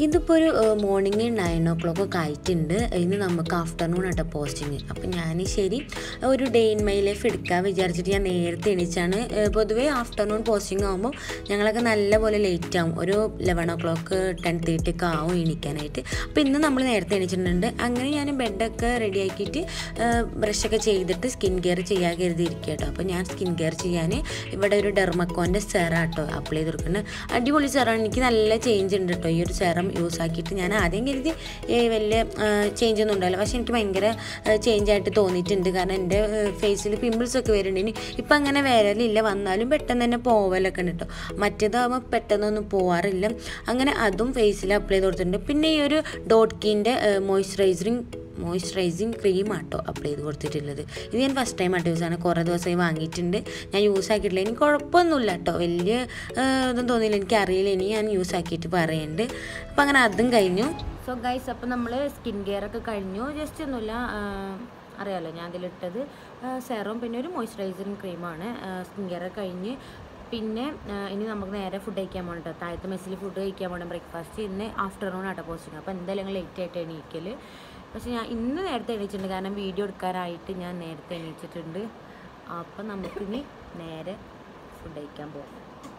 ഇതിപ്പോൾ ഒരു morning nine ഓ clock ഒക്കെ ആയിട്ടുണ്ട് ഇന്ന് നമുക്ക് ആഫ്റ്റർനൂൺ ആട്ടോ പോസ്റ്റിങ് അപ്പം ഞാൻ ശരി ഒരു ഡേ ഇൻ മൈ ലൈഫ് എടുക്കാൻ വിചാരിച്ചിട്ട് ഞാൻ നേരത്തെ എണീച്ചാണ് ഏഹ് പൊതുവേ ആഫ്റ്റർനൂൺ പോസ്റ്റിംഗ് ആകുമ്പോൾ ഞങ്ങളൊക്കെ നല്ലപോലെ ലേറ്റ് ആവും ഒരു eleven o'clock ten thirty ഒക്കെ ആവും എണീക്കാനായിട്ട് അപ്പോൾ ഇന്ന് നമ്മൾ നേരത്തെ എണീച്ചിട്ടുണ്ട് അങ്ങനെ ഞാൻ ബെഡൊക്കെ റെഡി ആക്കിയിട്ട് ബ്രഷൊക്കെ ചെയ്തിട്ട് സ്കിൻ കെയർ ചെയ്യാൻ കരുതിയിരിക്കുക കേട്ടോ അപ്പോൾ ഞാൻ സ്കിൻ കെയർ ചെയ്യാൻ ഇവിടെ ഒരു ഡെർമക്കോൻ്റെ സെറ കേട്ടോ അപ്ലൈ ചെയ്ത് കൊടുക്കുന്നത് അടിപൊളി സെറാണ് എനിക്ക് നല്ല ചേഞ്ച് ഉണ്ട് കേട്ടോ ഈ ഒരു സെറം യൂസ് ആക്കിയിട്ട് ഞാൻ ആദ്യം കരുതി ഏ, വലിയ ചേഞ്ച് ഒന്നും ഉണ്ടാവില്ല പക്ഷേ എനിക്ക് ഭയങ്കര ചേഞ്ച് ആയിട്ട് തോന്നിയിട്ടുണ്ട് കാരണം എൻ്റെ ഫേസിൽ പിമ്പിൾസ് ഒക്കെ വരുന്നുണ്ട് ഇപ്പം അങ്ങനെ വരലില്ല വന്നാലും പെട്ടെന്ന് തന്നെ പോവലൊക്കെ ഉണ്ട് കേട്ടോ മറ്റേതാകുമ്പോൾ പെട്ടെന്നൊന്നും പോവാറില്ല അങ്ങനെ അതും ഫേസിൽ അപ്ലൈ ചെയ്ത് കൊടുത്തിട്ടുണ്ട് പിന്നെ ഈ ഒരു ഡോട്ട് കീൻ്റെ മോയ്സ്ചറൈസറിങ് മോയ്സ്ചറൈസിങ് ക്രീം ആട്ടോ അപ്ലൈ ചെയ്ത് കൊടുത്തിട്ടുള്ളത് ഇത് ഞാൻ ഫസ്റ്റ് ടൈം ആയിട്ട് യൂസ് ആണ് കുറേ ദിവസമായി വാങ്ങിയിട്ടുണ്ട് ഞാൻ യൂസ് ആക്കിയിട്ടില്ല എനിക്ക് കുഴപ്പമൊന്നുമില്ല കേട്ടോ വലിയ ആ, ഇതൊന്നും തോന്നിയില്ല എനിക്ക് അറിയില്ല ഇനി ഞാൻ യൂസ് ആക്കിയിട്ട് പറയുന്നുണ്ട് അപ്പം അങ്ങനെ അതും കഴിഞ്ഞു സോ ഗൈസ് അപ്പം നമ്മൾ സ്കിൻ കെയർ ഒക്കെ കഴിഞ്ഞു ജസ്റ്റ് ഒന്നുമില്ല ആ, അറിയാലോ ഞാൻ അതിലിട്ടത് സെറം പിന്നെ ഒരു മോയ്സ്ചറൈസറിങ് ക്രീമാണ് സ്കിൻ കെയർ ഒക്കെ കഴിഞ്ഞ് പിന്നെ ആ, ഇനി നമുക്ക് നേരെ ഫുഡ് കഴിക്കാൻ പോകണം കേട്ടോ താഴത്തെ മെസ്സിൽ ഫുഡ് കഴിക്കാൻ പോകണം ബ്രേക്ക്ഫാസ്റ്റ് ഇന്ന് ആഫ്റ്റർനൂൺ ആട്ടോ പോസ്റ്റിങ് അപ്പോൾ എന്തായാലും ഞങ്ങൾ ലേറ്റ് ആയിട്ട് എണീക്കൽ പക്ഷെ ഞാൻ ഇന്ന് നേരത്തെ എണീച്ചിട്ടുണ്ട് കാരണം വീഡിയോ എടുക്കാനായിട്ട് ഞാൻ നേരത്തെ എണീച്ചിട്ടുണ്ട് അപ്പം നമുക്കിനി നേരെ ഫുഡ് കഴിക്കാൻ പോകാം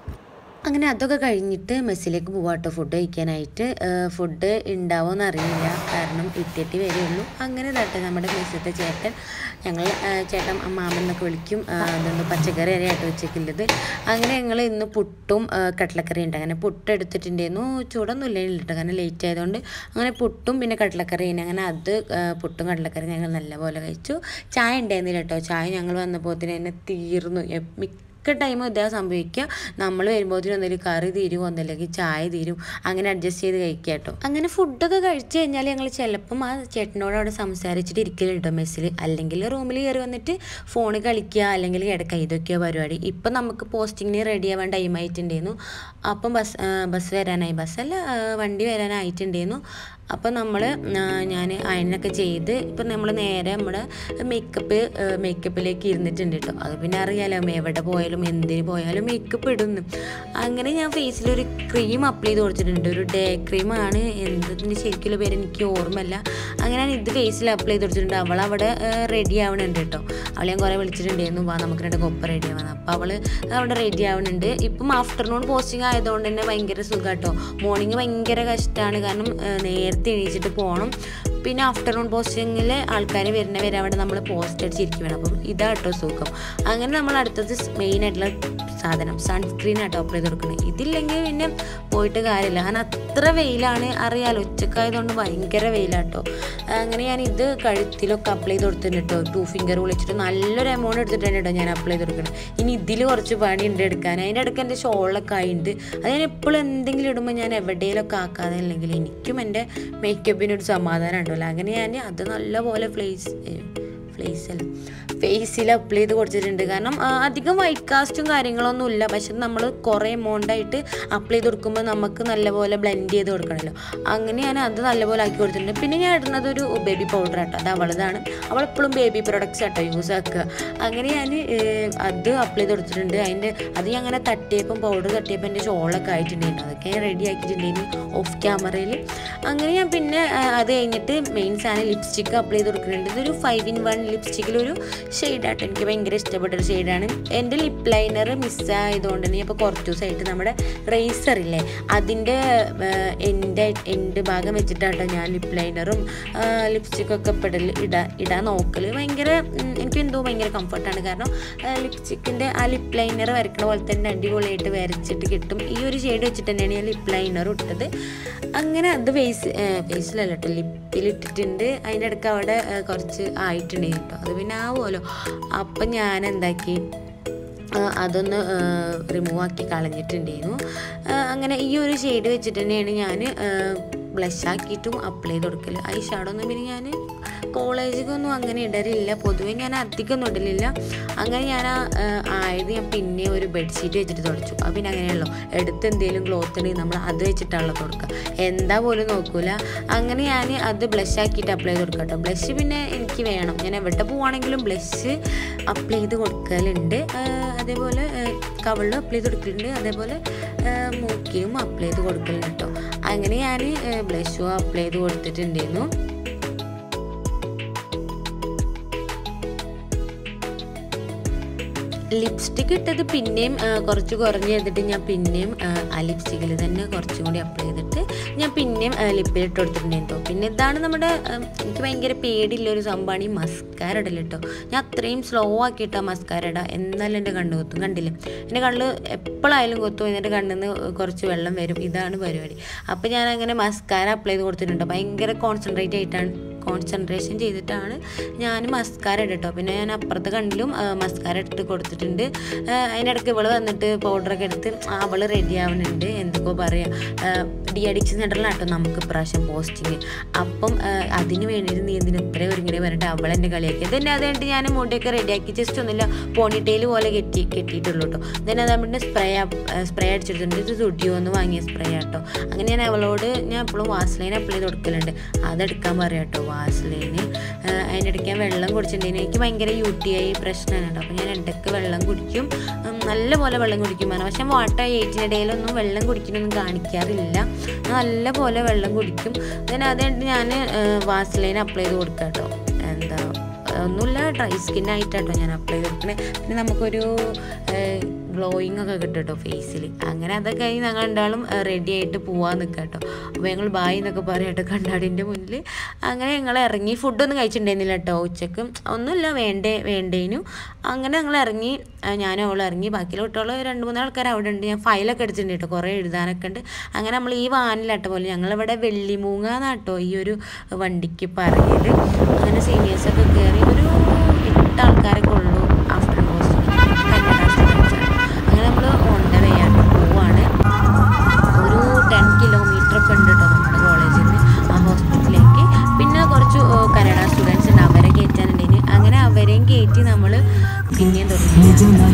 അങ്ങനെ അതൊക്കെ കഴിഞ്ഞിട്ട് മെസ്സിലേക്ക് പോവാട്ടോ ഫുഡ് കഴിക്കാനായിട്ട് ഫുഡ് ഉണ്ടാവുമെന്ന് അറിയില്ല കാരണം ഇട്ടിട്ട് വരുള്ളൂ അങ്ങനെ തട്ടെ നമ്മുടെ മെസ്സിലത്തെ ചേട്ടൻ ഞങ്ങൾ ആ, ചേട്ടൻ മാമൻ എന്നൊക്കെ വിളിക്കും ആ, അതൊന്ന് പച്ചക്കറി വരെയായിട്ട് വെച്ചേക്കുള്ളത് അങ്ങനെ ഞങ്ങൾ ഇന്ന് പുട്ടും ആ, കടലക്കറി ഉണ്ട് അങ്ങനെ പുട്ട് എടുത്തിട്ടുണ്ടായിരുന്നു ചൂടൊന്നും ഇല്ല കേട്ടോ കാരണം ലേറ്റ് ആയതുകൊണ്ട് അങ്ങനെ പുട്ടും പിന്നെ കടലക്കറി ഉണ്ട് അങ്ങനെ അത് ആ, പുട്ടും കടലക്കറി ഞങ്ങൾ നല്ലപോലെ കഴിച്ചു ചായ ഉണ്ടായിരുന്നില്ല കേട്ടോ ചായ ഞങ്ങൾ വന്നപ്പോൾ തന്നെ തീർന്നു എ- മിക്ക മിക്ക ടൈമും ഇതാ സംഭവിക്കുക നമ്മൾ വരുമ്പോഴത്തേനും എന്തെങ്കിലും കറി തീരും ഒന്നല്ലെങ്കിൽ ചായ തീരും അങ്ങനെ അഡ്ജസ്റ്റ് ചെയ്ത് കഴിക്കുക കേട്ടോ അങ്ങനെ ഫുഡൊക്കെ കഴിച്ചു കഴിഞ്ഞാൽ ഞങ്ങൾ ചിലപ്പം ആ ചേട്ടനോട് അവിടെ സംസാരിച്ചിട്ട് ഇരിക്കലുണ്ടോ മെസ്സിൽ അല്ലെങ്കിൽ റൂമിൽ കയറി വന്നിട്ട് ഫോണിൽ കളിക്കുക അല്ലെങ്കിൽ കിടക്കുക ഇതൊക്കെയോ പരിപാടി ഇപ്പം നമുക്ക് പോസ്റ്റിങ്ങിന് റെഡി ആവാൻ ടൈം ആയിട്ടുണ്ടായിരുന്നു അപ്പം ബസ് ആ, ബസ് വരാനായി ബസ്സല്ല ആ, വണ്ടി വരാനായിട്ടുണ്ടായിരുന്നു അപ്പം നമ്മൾ ഞാൻ അയണൊക്കെ ചെയ്ത് ഇപ്പം നമ്മൾ നേരെ നമ്മുടെ മേക്കപ്പ് മേക്കപ്പിലേക്ക് ഇരുന്നിട്ടുണ്ട് കേട്ടോ അത് പിന്നെ അറിയാലോ എവിടെ പോയാലും എന്തിന് പോയാലും മേക്കപ്പ് ഇടുന്നു അങ്ങനെ ഞാൻ ഫേസിലൊരു ക്രീം അപ്ലൈ ചെയ്ത് കൊടുത്തിട്ടുണ്ട് ഒരു ഡേ ക്രീമാണ് എന്തിൻ്റെ ശരിക്കുള്ള പേര് എനിക്ക് ഓർമ്മയില്ല അങ്ങനെ ഞാൻ ഇത് ഫേസിൽ അപ്ലൈ ചെയ്ത് കൊടുത്തിട്ടുണ്ട് അവൾ അവിടെ റെഡി ആവണുണ്ട് കേട്ടോ അവളെ ഞാൻ കുറേ വിളിച്ചിട്ടുണ്ടായിരുന്നു വാ നമുക്ക് രണ്ട് കൊപ്പ റെഡി ആവാൻ അപ്പോൾ അവൾ അവിടെ റെഡി ആവുന്നുണ്ട് ഇപ്പം ആഫ്റ്റർനൂൺ പോസ്റ്റിംഗ് ആയതുകൊണ്ട് തന്നെ ഭയങ്കര സുഖം കേട്ടോ മോർണിംഗ് ഭയങ്കര കഷ്ടമാണ് കാരണം ആ, നേരത്തെ എണീച്ചിട്ട് പോകണം പിന്നെ ആഫ്റ്റർനൂൺ പോസ്റ്റിങ്ങിൽ ആൾക്കാർ വരുന്ന വരെ അവിടെ നമ്മൾ പോസ്റ്റ് അടിച്ചിരിക്കും വേണം അപ്പം ഇതാ കേട്ടോ സുഖം അങ്ങനെ നമ്മൾ അടുത്തത് മെയിൻ ആയിട്ടുള്ള സാധനം സൺസ്ക്രീൻ ആട്ടോ അപ്ലൈ ചെയ്ത് കൊടുക്കുന്നത് ഇതില്ലെങ്കിൽ പിന്നെ പോയിട്ട് കാര്യമില്ല കാരണം അത്ര വെയിലാണ് അറിയാലോ ഉച്ചക്കായതുകൊണ്ട് ഭയങ്കര വെയിലാട്ടോ അങ്ങനെ ഞാൻ ഇത് കഴുത്തിലൊക്കെ അപ്ലൈ ചെയ്ത് കൊടുത്തിട്ടുണ്ട് കേട്ടോ ടു ഫിംഗർ വിളിച്ചിട്ട് നല്ലൊരു എമൗണ്ട് എടുത്തിട്ടുണ്ട് കേട്ടോ ഞാൻ അപ്ലൈ ചെയ്ത് കൊടുക്കുന്നത് ഇനി ഇതിൽ കുറച്ച് പണി ഉണ്ട് എടുക്കാൻ അതിൻ്റെ ഇടയ്ക്ക് എൻ്റെ ഷോളൊക്കെ ആയിട്ടുണ്ട് അത് ഞാൻ എപ്പോഴും എന്തെങ്കിലും ഇടുമ്പോൾ ഞാൻ എവിടെയെങ്കിലുമൊക്കെ ആക്കാതെ അല്ലെങ്കിൽ എനിക്കും എൻ്റെ മേക്കപ്പിനൊരു സമാധാനം ഉണ്ടല്ലോ അങ്ങനെ ഞാൻ അത് നല്ലപോലെ ഫ്ലേസ് ഫ്ലേസ് അല്ല ഫേസിൽ അപ്ലൈ ചെയ്ത് കൊടുത്തിട്ടുണ്ട് കാരണം ആ, അധികം വൈറ്റ് കാസ്റ്റും കാര്യങ്ങളൊന്നും ഇല്ല പക്ഷെ നമ്മൾ കുറേ എമൗണ്ട് ആയിട്ട് അപ്ലൈ ചെയ്ത് കൊടുക്കുമ്പോൾ നമുക്ക് നല്ലപോലെ ബ്ലെൻഡ് ചെയ്ത് കൊടുക്കണമല്ലോ അങ്ങനെ ഞാൻ അത് നല്ലപോലെ ആക്കി കൊടുത്തിട്ടുണ്ട് പിന്നെ ഞാൻ ഇടുന്നത് ഒരു ബേബി പൗഡർ ആട്ടോ അത് അവളതാണ് അവളെപ്പോഴും ബേബി പ്രൊഡക്ട്സ് ആട്ടോ യൂസ് ആക്കുക അങ്ങനെ ഞാൻ അത് അപ്ലൈ ചെയ്ത് കൊടുത്തിട്ടുണ്ട് അതിൻ്റെ അത് ഞാൻ അങ്ങനെ തട്ടിയപ്പം പൗഡർ തട്ടിയപ്പോൾ എൻ്റെ ഷോളൊക്കെ ആയിട്ടുണ്ടായിരുന്നു അതൊക്കെ ഞാൻ റെഡി ആക്കിയിട്ടുണ്ടായിരുന്നു ഓഫ് ക്യാമറയിൽ അങ്ങനെ ഞാൻ പിന്നെ ആ, അത് കഴിഞ്ഞിട്ട് മെയിൻ സാധനം ലിപ്സ്റ്റിക്ക് അപ്ലൈ ചെയ്ത് കൊടുക്കുന്നുണ്ട് ഇതൊരു ഫൈവ് ഇൻ വൺ ലിപ്സ്റ്റിക്കിലൊരു ഷെയ്ഡാട്ടോ എനിക്ക് ഭയങ്കര ഇഷ്ടപ്പെട്ട ഒരു ഷെയ്ഡാണ് എൻ്റെ ലിപ്പ് ലൈനർ മിസ്സായതുകൊണ്ട് തന്നെ ഇപ്പോൾ കുറച്ച് ദിവസമായിട്ട് നമ്മുടെ റേസർ ഇല്ലേ അതിൻ്റെ എൻ്റെ എൻ്റെ ഭാഗം വെച്ചിട്ടാട്ടോ ഞാൻ ലിപ്പ് ലൈനറും ലിപ്സ്റ്റിക്കൊക്കെ ഇടൽ ഇടാ ഇടാൻ നോക്കൽ ഭയങ്കര ഉം, എനിക്ക് എന്തോ ഭയങ്കര കംഫർട്ടാണ് കാരണം ലിപ്സ്റ്റിക്കിൻ്റെ ആ ലിപ്പ് ലൈനർ വരയ്ക്കണ പോലെ തന്നെ അടിപൊളിയായിട്ട് വരച്ചിട്ട് കിട്ടും ഈ ഒരു ഷെയ്ഡ് വെച്ചിട്ട് തന്നെയാണ് ഞാൻ ലിപ്പ് ലൈനർ ഇട്ടത് അങ്ങനെ അത് ഫേസ് ഫേസിലല്ല കേട്ടോ ലിപ്പിൽ ഇട്ടിട്ടുണ്ട് അതിൻ്റെ ഇടയ്ക്ക് അവിടെ ആ, കുറച്ച് ആയിട്ടുണ്ട് കേട്ടോ അത് പിന്നെ ആവുമല്ലോ അപ്പം ഞാൻ എന്താക്കി ആ, അതൊന്ന് റിമൂവ് ആക്കി കളഞ്ഞിട്ടുണ്ടായിരുന്നു ആ, അങ്ങനെ ഈ ഒരു ഷെയ്ഡ് വെച്ചിട്ട് തന്നെയാണ് ഞാൻ ബ്ലഷ് ആക്കിയിട്ടും അപ്ലൈ ചെയ്ത് കൊടുക്കൽ ഐ ഷാഡോ ഒന്നും പിന്നെ ഞാൻ കോളേജിലൊന്നും അങ്ങനെ ഇടലില്ല പൊതുവെ ഞാൻ അധികം ഒന്നും ഇടലില്ല അങ്ങനെ ഞാൻ ആ, ആ, ആയത് ഞാൻ പിന്നെ ഒരു ബെഡ്ഷീറ്റ് വെച്ചിട്ട് തുടച്ചു അപ്പം പിന്നെ അങ്ങനെയല്ലോ എടുത്ത് എന്തെങ്കിലും ക്ലോത്ത് ഉണ്ടെങ്കിൽ നമ്മൾ അത് വെച്ചിട്ടാണല്ലോ തുടക്കുക എന്താ പോലും നോക്കൂല അങ്ങനെ ഞാൻ അത് ബ്ലഷ് ആക്കിയിട്ട് അപ്ലൈ ചെയ്ത് കൊടുക്കാം കേട്ടോ ബ്ലഷ് പിന്നെ എനിക്ക് വേണം ഞാൻ എവിടെ പോവാണെങ്കിലും ബ്ലഷ് അപ്ലൈ ചെയ്ത് കൊടുക്കലുണ്ട് ആ, അതേപോലെ കവളിലും അപ്ലൈ ചെയ്ത് കൊടുക്കലുണ്ട് അതേപോലെ ആ, മൂക്കിലും അപ്ലൈ ചെയ്ത് കൊടുക്കലുണ്ട് കേട്ടോ അങ്ങനെ ഞാൻ അപ്ലൈ ചെയ്ത് കൊടുത്തിട്ടുണ്ടായിരുന്നു ലിപ്സ്റ്റിക് ഇട്ടത് പിന്നെയും ആ, കുറച്ച് കുറഞ്ഞ് ചെയ്തിട്ട് ഞാൻ പിന്നെയും ആ, ആ ലിപ്സ്റ്റിക്കിൽ തന്നെ കുറച്ചും കൂടി അപ്ലൈ ചെയ്തിട്ട് ഞാൻ പിന്നെയും ലിപ്പിൽ ഇട്ട് കൊടുത്തിട്ടുണ്ടായിരുന്നു കേട്ടോ പിന്നെ ഇതാണ് നമ്മുടെ ആ, എനിക്ക് ഭയങ്കര പേടിയുള്ള ഒരു സംഭവമാണ് ഈ മസ്കാര ഇടൽ കേട്ടോ ഞാൻ അത്രയും സ്ലോ ആക്കിയിട്ടാണ് മസ്കാര ഇടുക എന്നാലും എൻ്റെ കണ്ണ് കൊത്തും കണ്ടില്ലേ എൻ്റെ കണ്ണ് എപ്പോഴായാലും കൊത്തും എന്നിട്ട് കണ്ണിൽ നിന്ന് കുറച്ച് വെള്ളം വരും ഇതാണ് പരിപാടി അപ്പോൾ ഞാൻ അങ്ങനെ മസ്കാര അപ്ലൈ ചെയ്ത് കൊടുത്തിട്ടുണ്ട് ഭയങ്കര കോൺസെൻട്രേറ്റ് ആയിട്ടാണ് കോൺസെൻട്രേഷൻ ചെയ്തിട്ടാണ് ഞാൻ മസ്കാര ഇടട്ടോ പിന്നെ ഞാൻ അപ്പുറത്തെ കണ്ണിലും ആ, മസ്കാര ഇട്ടിട്ട് കൊടുത്തിട്ടുണ്ട് ആ, അതിനിടയ്ക്ക് ഇവള് വന്നിട്ട് പൗഡറൊക്കെ എടുത്ത് ആ, അവള് റെഡി ആവുന്നുണ്ട് എന്തൊക്കെയോ പറയാം ഡി അഡിക്ഷൻ സെൻറ്ററിലാട്ടോ നമുക്ക് ഇപ്രാവശ്യം പോസ്റ്റിങ് അപ്പം ആ, അതിന് വേണ്ടിയിട്ട് നീ എന്തിനു ഇത്രയും ഒരുങ്ങിനെ പറഞ്ഞിട്ട് അവൾ എന്നെ കളിയാക്കി തന്നെ അത് കഴിഞ്ഞിട്ട് ഞാൻ മുടിയൊക്കെ റെഡിയാക്കി ജസ്റ്റ് ഒന്നുമില്ല പോണിറ്റെയിൽ പോലെ കെട്ടി കെട്ടിയിട്ടുള്ളൂ കേട്ടോ then അത് നമ്മുടെ സ്പ്രേ സ്പ്രേ അടിച്ചിട്ടുണ്ട് ഇത് സ്റ്റുഡിയോ എന്ന് വാങ്ങിയ സ്പ്രേ ആട്ടോ അങ്ങനെ ഞാൻ അവളോട് ഞാൻ എപ്പോഴും വാസ്ലൈൻ അപ്ലൈ ചെയ്ത് കൊടുക്കലുണ്ട് അതെടുക്കാൻ പറയാം കേട്ടോ വാസ്ലൈന് അതിൻ്റെ ഇടയ്ക്ക് ഞാൻ വെള്ളം കുടിച്ചിട്ടുണ്ടെങ്കിൽ എനിക്ക് ഭയങ്കര യു ടി ഐ പ്രശ്നമാണ് കേട്ടോ അപ്പോൾ ഞാൻ ഇടയ്ക്ക് വെള്ളം കുടിക്കും ഉം, നല്ലപോലെ വെള്ളം കുടിക്കും പറഞ്ഞു പക്ഷേ വാട്ടർ എയ്റ്റിനിടയിലൊന്നും വെള്ളം കുടിക്കണമെന്ന് കാണിക്കാറില്ല ഞാൻ നല്ലപോലെ വെള്ളം കുടിക്കും then അത് കഴിഞ്ഞിട്ട് ഞാൻ വാസ്ലൈൻ അപ്ലൈ ചെയ്ത് കൊടുക്കാം കേട്ടോ എന്താ ഒന്നുമില്ല ഡ്രൈ സ്കിൻ ആയിട്ടാട്ടോ ഞാൻ അപ്ലൈ ചെയ്ത് കൊടുക്കണേ പിന്നെ നമുക്കൊരു ഗ്ലോയിങ് ഒക്കെ കിട്ടും കേട്ടോ ഫേസിൽ അങ്ങനെ അതൊക്കെ കഴിഞ്ഞ് ഞങ്ങൾ രണ്ടാളും റെഡി ആയിട്ട് പോവാൻ നിൽക്കുക കേട്ടോ അപ്പോൾ ഞങ്ങൾ ബായ് എന്നൊക്കെ പറയാം കേട്ടോ കണ്ണാടിൻ്റെ മുന്നിൽ അങ്ങനെ ഞങ്ങൾ ഇറങ്ങി ഫുഡൊന്നും കഴിച്ചിട്ടുണ്ടായിരുന്നില്ല കേട്ടോ ഉച്ചക്ക് ഒന്നുമില്ല വേണ്ടേ വേണ്ടേനു അങ്ങനെ ഞങ്ങൾ ഇറങ്ങി ആ, ഞാനും അവളും ഇറങ്ങി ബാക്കിയുള്ള കുട്ടികൾ രണ്ട് മൂന്ന് ആൾക്കാർ അവിടെ ഉണ്ട് ഞാൻ ഫയലൊക്കെ എടുത്തിട്ടുണ്ട് കേട്ടോ കുറേ എഴുതാനൊക്കെ ഉണ്ട് അങ്ങനെ നമ്മൾ ഈ വാനിലാട്ടോ പോലെ ഞങ്ങളിവിടെ വെള്ളിമൂങ്ങ എന്നാട്ടോ ഈ ഒരു വണ്ടിക്ക് പറയല് അങ്ങനെ സീനിയേഴ്സൊക്കെ കയറി ഒരു എട്ട് ആൾക്കാരൊക്കെ ഉള്ളൂ ആഫ്റ്റർ അങ്ങനെ നമ്മൾ ഓൺ ദ വേ ആയിട്ട് പോവാണ് ഒരു ടെൻ കിലോമീറ്റർ ഒക്കെ ഉണ്ട് കേട്ടോ നമ്മുടെ കോളേജിൽ നിന്ന് ആ ഹോസ്പിറ്റലിലേക്ക് പിന്നെ കുറച്ച് ഏ, കന്നഡ സ്റ്റുഡൻസ് ഉണ്ട് അവരെ കയറ്റാനുണ്ടെങ്കിൽ അങ്ങനെ അവരെയും കയറ്റി നമ്മൾ പിന്നെയും തുടങ്ങി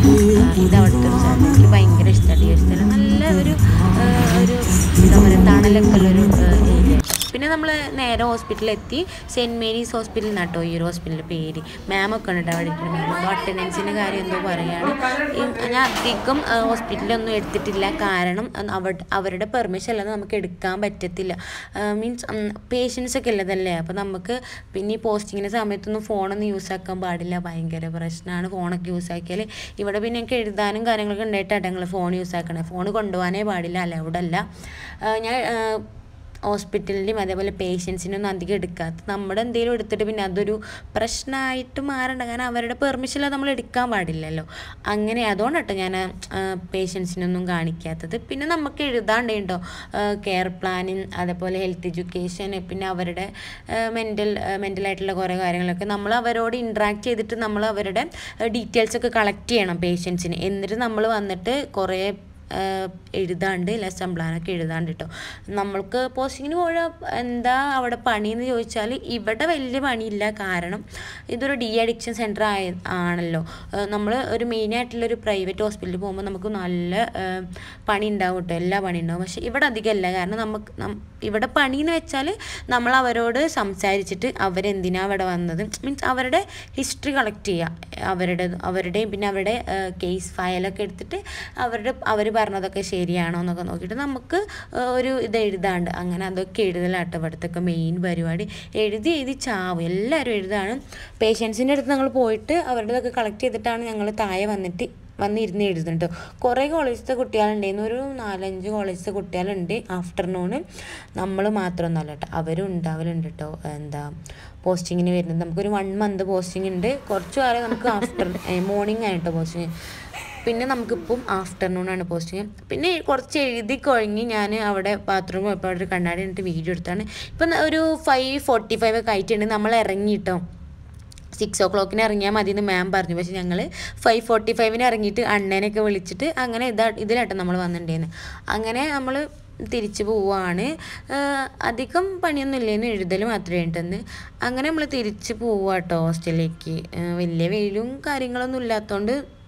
ഇത് അവിടുത്തെ ഒരു സ്ഥലം എനിക്ക് ഭയങ്കര ഇഷ്ടമാണ് ഈ ഒരു സ്ഥലം നല്ല ഒരു ഏ, ഒരു എന്താ പറയുക തണലൊക്കെ ഉള്ളൊരു ഏരിയ പിന്നെ നമ്മൾ നേരെ ഹോസ്പിറ്റലിൽ എത്തി സെൻറ്റ് മേരീസ് ഹോസ്പിറ്റൽ എന്നാട്ടോ ഈ ഒരു ഹോസ്പിറ്റലിൻ്റെ പേര് മാമൊക്കെ ഉണ്ട് അവിടെ ഇരിക്കുന്ന മാം എന്തോ അറ്റൻഡൻസിൻ്റെ കാര്യം എന്തോ പറയുകയാണ് ഈ ഞാൻ അധികം ഹോസ്പിറ്റലൊന്നും എടുത്തിട്ടില്ല കാരണം അഹ് അവ- അവരുടെ പെർമിഷൻ അല്ലാതെ നമുക്ക് എടുക്കാൻ പറ്റത്തില്ല മീൻസ് പേഷ്യൻസ് ഒക്കെ ഉള്ളതല്ലേ അപ്പോൾ നമുക്ക് പിന്നെ ഈ പോസ്റ്റിങ്ങിൻ്റെ സമയത്തൊന്നും ഫോണൊന്നും യൂസ് ആക്കാൻ പാടില്ല ഭയങ്കര പ്രശ്നമാണ് ഫോണൊക്കെ യൂസ് ആക്കിയാൽ ഇവിടെ പിന്നെ എനിക്ക് എഴുതാനും കാര്യങ്ങളൊക്കെ ഉണ്ടായിട്ടാണ് ഞങ്ങൾ ഫോൺ യൂസ് ആക്കണേ ഫോൺ കൊണ്ടുപോകാനേ പാടില്ല അലൗഡ് അല്ല ആ, ഞാൻ ആ, ഹോസ്പിറ്റലിൻ്റെയും അതേപോലെ പേഷ്യൻസിനൊന്നും അധികം എടുക്കാത്ത നമ്മുടെ എന്തെങ്കിലും എടുത്തിട്ട് പിന്നെ അതൊരു പ്രശ്നമായിട്ട് മാറണ്ട കാരണം അവരുടെ പെർമിഷൻ നമ്മൾ എടുക്കാൻ പാടില്ലല്ലോ അങ്ങനെ അതുകൊണ്ടാട്ടോ ഞാൻ പേഷ്യൻസിനൊന്നും കാണിക്കാത്തത് പിന്നെ നമുക്ക് എഴുതാണ്ടോ കെയർ പ്ലാനിങ് അതേപോലെ ഹെൽത്ത് എഡ്യൂക്കേഷൻ പിന്നെ അവരുടെ മെൻ്റൽ മെൻ്റലായിട്ടുള്ള കുറേ കാര്യങ്ങളൊക്കെ നമ്മൾ അവരോട് ഇൻട്രാക്ട് ചെയ്തിട്ട് നമ്മൾ അവരുടെ ഡീറ്റെയിൽസ് ഒക്കെ കളക്ട് ചെയ്യണം പേഷ്യൻസിന് എന്നിട്ട് നമ്മൾ വന്നിട്ട് കുറേ ആഹ് എഴുതാണ്ട് ലെസൺ പ്ലാനൊക്കെ എഴുതാണ്ട് കേട്ടോ നമ്മൾക്ക് പോസ്റ്റിങ്ങിന് പോയാൽ എന്താ അവിടെ പണിയെന്ന് ചോദിച്ചാൽ ഇവിടെ വലിയ പണിയില്ല കാരണം ഇതൊരു ഡി അഡിക്ഷൻ സെൻറ്റർ ആയ ആണല്ലോ നമ്മൾ ഒരു മെയിനായിട്ടുള്ളൊരു പ്രൈവറ്റ് ഹോസ്പിറ്റലിൽ പോകുമ്പോൾ നമുക്ക് നല്ല ആഹ് പണി ഉണ്ടാവും കേട്ടോ എല്ലാ പണി ഉണ്ടാവും പക്ഷേ ഇവിടെ അധികമല്ല കാരണം നമുക്ക് നം- ഇവിടെ പണി എന്ന് വെച്ചാൽ നമ്മൾ അവരോട് സംസാരിച്ചിട്ട് അവരെന്തിനാ അവിടെ വന്നത് മീൻസ് അവരുടെ ഹിസ്റ്ററി കളക്ട് ചെയ്യുക അവരുടെ അവരുടെയും പിന്നെ അവരുടെ കേസ് ഫയലൊക്കെ എടുത്തിട്ട് അവരുടെ അവർ പറഞ്ഞതൊക്കെ ശരിയാണോ എന്നൊക്കെ നോക്കിയിട്ട് നമുക്ക് ആ, ഒരു ഇത് എഴുതാണ്ട് അങ്ങനെ അതൊക്കെ എഴുതലാട്ടോ ഇവിടുത്തെ മെയിൻ പരിപാടി എഴുതി എഴുതി ചാവും എല്ലാവരും എഴുതാണ് പേഷ്യൻസിൻ്റെ അടുത്ത് ഞങ്ങൾ പോയിട്ട് അവരുടെതൊക്കെ കളക്ട് ചെയ്തിട്ടാണ് ഞങ്ങൾ താഴെ വന്നിട്ട് വന്നിരുന്ന് എഴുതുന്നുണ്ട് കുറേ കോളേജിലത്തെ കുട്ടികളുണ്ടായിരുന്നു ഒരു നാലഞ്ച് കോളേജിലത്തെ കുട്ടികളുണ്ട് ആഫ്റ്റർനൂണ് നമ്മൾ മാത്രമൊന്നുമല്ല കേട്ടോ അവരും ഉണ്ടാവലുണ്ട് കേട്ടോ എന്താ പോസ്റ്റിങ്ങിന് വരുന്നത് നമുക്കൊരു വൺ മന്ത് പോസ്റ്റിംഗ് ഉണ്ട് കുറച്ച് കാലം നമുക്ക് ആഫ്റ്റർ മോർണിംഗ് ആയിട്ടോ പോസ്റ്റിങ് പിന്നെ നമുക്കിപ്പം ആഫ്റ്റർനൂൺ ആണ് പോസ്റ്റിങ് പിന്നെ കുറച്ച് എഴുതി കഴിഞ്ഞ് ഞാൻ അവിടെ ബാത്റൂം പോയപ്പോൾ അവിടെ ഒരു കണ്ണാടി എന്നിട്ട് വീഡിയോ എടുത്താണ് ഇപ്പം ഒരു ഫൈവ് ഫോർട്ടി ഫൈവ് ഒക്കെ ആയിട്ടുണ്ട് നമ്മൾ ഇറങ്ങിയിട്ടോ സിക്സ് ഓ ക്ലോക്കിന് ഇറങ്ങിയാൽ മതി എന്ന് മാം പറഞ്ഞു പക്ഷെ ഞങ്ങൾ ഫൈവ് ഫോർട്ടി ഫൈവിന് ഇറങ്ങിയിട്ട് അണ്ണനെയൊക്കെ വിളിച്ചിട്ട് അങ്ങനെ ഇതാ ഇതിലാട്ടോ നമ്മൾ വന്നിട്ടുണ്ടായിരുന്നു അങ്ങനെ നമ്മൾ തിരിച്ചു പോവാണ് ആഹ് അധികം പണിയൊന്നും ഇല്ലേന്ന് എഴുതൽ മാത്രമേ ഉണ്ടെന്ന് അങ്ങനെ നമ്മൾ തിരിച്ച് പോവാട്ടോ ഹോസ്റ്റലിലേക്ക് ആഹ് വലിയ വെയിലും കാര്യങ്ങളൊന്നും ഇല്ലാത്തതുകൊണ്ട്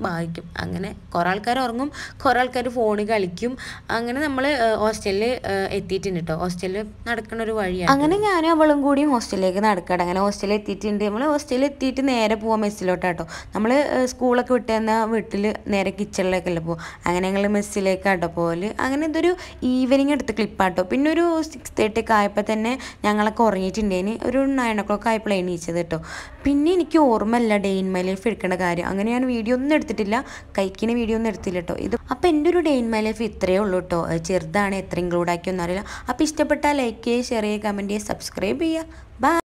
വായിക്കും അങ്ങനെ കുറേ ആൾക്കാർ ഉറങ്ങും കുറേ ആൾക്കാർ ഫോണിൽ കളിക്കും അങ്ങനെ നമ്മൾ ഹോസ്റ്റലിൽ എത്തിയിട്ടുണ്ട് കേട്ടോ ഹോസ്റ്റലിൽ നടക്കുന്ന ഒരു വഴിയാണ് അങ്ങനെ ഞാനും അവളും കൂടി ഹോസ്റ്റലിലേക്ക് നടക്കട്ടെ അങ്ങനെ ഹോസ്റ്റലിൽ എത്തിയിട്ടുണ്ട് നമ്മൾ ഹോസ്റ്റലിൽ എത്തിയിട്ട് നേരെ പോവാം മെസ്സിലോട്ടാട്ടോ നമ്മൾ സ്കൂളൊക്കെ വിട്ട് തന്ന വീട്ടിൽ നേരെ കിച്ചണിലേക്കല്ലേ പോകും അങ്ങനെ ഞങ്ങൾ മെസ്സിലേക്കാട്ടോ പോകല് അങ്ങനെ ഇതൊരു ഈവനിങ് എടുത്ത ക്ലിപ്പാട്ടോ പിന്നെ ഒരു സിക്സ് തേർട്ടി ഒക്കെ ആയപ്പോൾ തന്നെ ഞങ്ങളൊക്കെ ഉറങ്ങിയിട്ടുണ്ടേന് ഒരു നയൻ ഒ ക്ലോക്ക് ആയപ്പോൾ എണീച്ചത് കേട്ടോ പിന്നെ എനിക്ക് ഓർമ്മയില്ല ഡേ ഇൻ മൈ ലൈഫ് എടുക്കേണ്ട കാര്യം അങ്ങനെ ഞാൻ വീഡിയോ ഒന്നും എടുത്തിട്ടില്ല കൈക്കിന് വീഡിയോ ഒന്നും എടുത്തില്ല കേട്ടോ ഇത് അപ്പോൾ എൻ്റെ ഒരു ഡേ ഇൻ മൈ ലൈഫ് ഇത്രയേ ഉള്ളൂ കേട്ടോ ചെറുതാണ് എത്ര ഇൻക്ലൂഡ് ആക്കിയൊന്നും അറിയില്ല അപ്പോൾ ഇഷ്ടപ്പെട്ടാൽ ലൈക്ക് ചെയ്യുക ഷെയർ ചെയ്യുക കമൻറ്റ് ചെയ്യുക സബ്സ്ക്രൈബ് ചെയ്യുക ബൈ